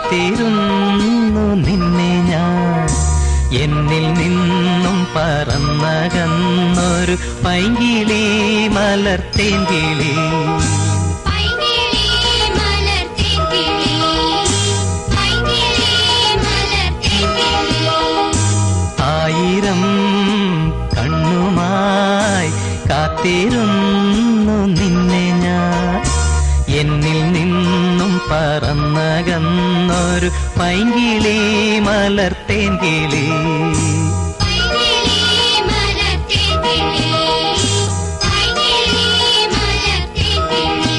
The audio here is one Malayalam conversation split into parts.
കാത്തിരുന്നു നിന്നെ ഞാൻ എന്നിൽ നിന്നും പറന്നകന്നൊരു പൈങ്കിളി മലർത്തേൻ കിളി പൈങ്കിളി മലർത്തിൻ കിളി പൈങ്കിളി മലർത്തിൻ കിളി ആയിരം കണ്ണുമായി കാത്തിരുന്നു നിന്നെ ഞാൻ എന്നിൽ നിന്നും പറന്നകന്നൊരു പൈങ്കിളി മലർത്തേൻ കിളി പൈങ്കിളി മലർത്തിൻ കിളി പൈങ്കിളി മലർത്തിൻ കിളി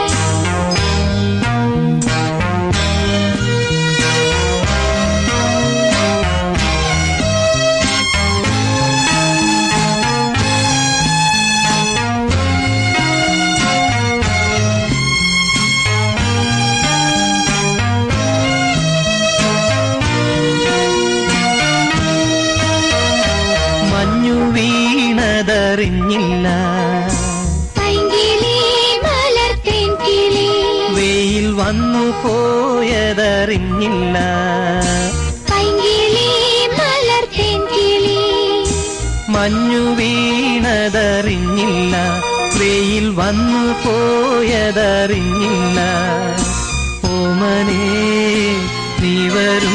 മഞ്ഞു വീണതറിഞ്ഞില്ല പൈങ്കിളി മലർത്തിൻ കിളി വെയിൽ വന്നു പോയതറിഞ്ഞില്ല പൈങ്കിളി മലർത്തിൻ കിളി മഞ്ഞു വീണതറിഞ്ഞില്ല വെയിൽ വന്നു പോയതറിഞ്ഞില്ല ഓമനേ നീ വരും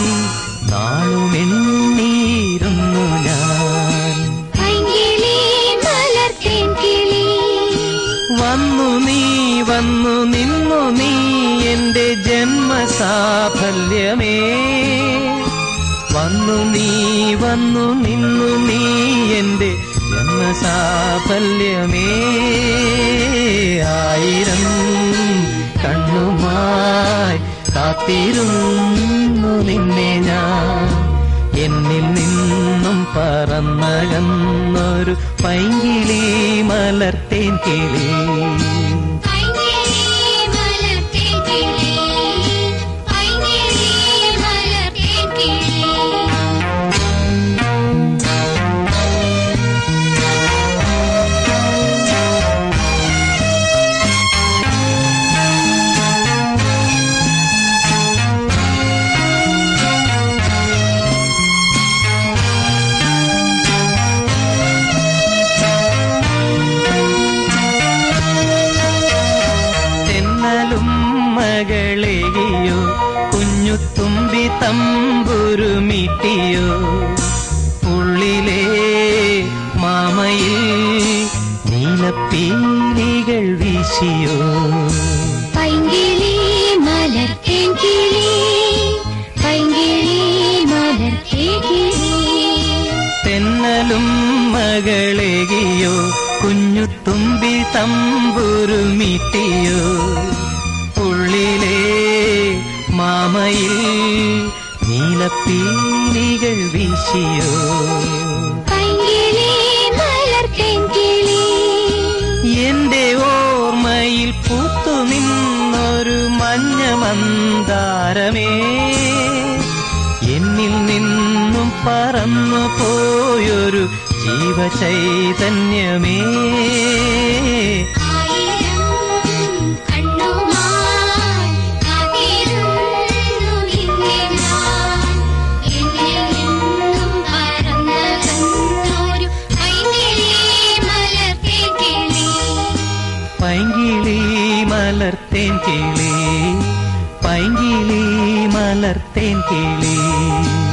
നാളുമെണ്ണീരുന്നു ഞാൻ പൈങ്കിളി മലർത്തിൻ കിളി വന്നു നീ വന്നു നിന്നു നീ എന്റെ ജന്മസാഫല്യമേ വന്നു നീ വന്നു നിന്നു നീ എന്റെ ജന്മസാഫല്യമേ ആയിരം കണ്ണുമായി കാത്തിരുന്നു നിന്നെ ഞാൻ എന്നിൽ നിന്നും പറന്നകന്നൊരു പൈങ്കിളി മലർത്തേൻ കിളി പൈങ്കിളി മലർത്തിൻ കിളി പൈങ്കിളി മലർത്തിൻ കിളി തെന്നലും മകളെയോ കുഞ്ഞു തുമ്പി തമ്പുരുമിട്ടിയോ ഉള്ളിലെ മാമയിൽ നീലപ്പീലികൾ വീശിയോ പൈങ്കിളി മലർത്തിൻ കിളി പൈങ്കിളി മലർത്തിൻ കിളി തെന്നലും മകളെയോ കുഞ്ഞു തുമ്പി തമ്പുരുമിട്ടിയോ ഉള്ളിലെ മാമയിൽ നീലപ്പീലികൾ വീശിയോ പൈങ്കിളി മലർത്തിൻ കിളി എന്റെ ഓർമ്മയിൽ പൂത്തു നിന്നൊരു മഞ്ഞ മന്ദാരമേ എന്നിൽ നിന്നും പറന്നു പോയൊരു ജീവചൈതന്യമേ ആയിരം കണ്ണുമായി കാത്തിരുന്നു നിന്നെ ഞാൻ എന്നിൽ നിന്നും പറന്നകന്നൊരു പൈങ്കിളി മലർത്തിൻ കിളി പൈങ്കിളി മലർത്തേൻ കിളി പൈങ്കിളി മലർത്തേൻ കിളി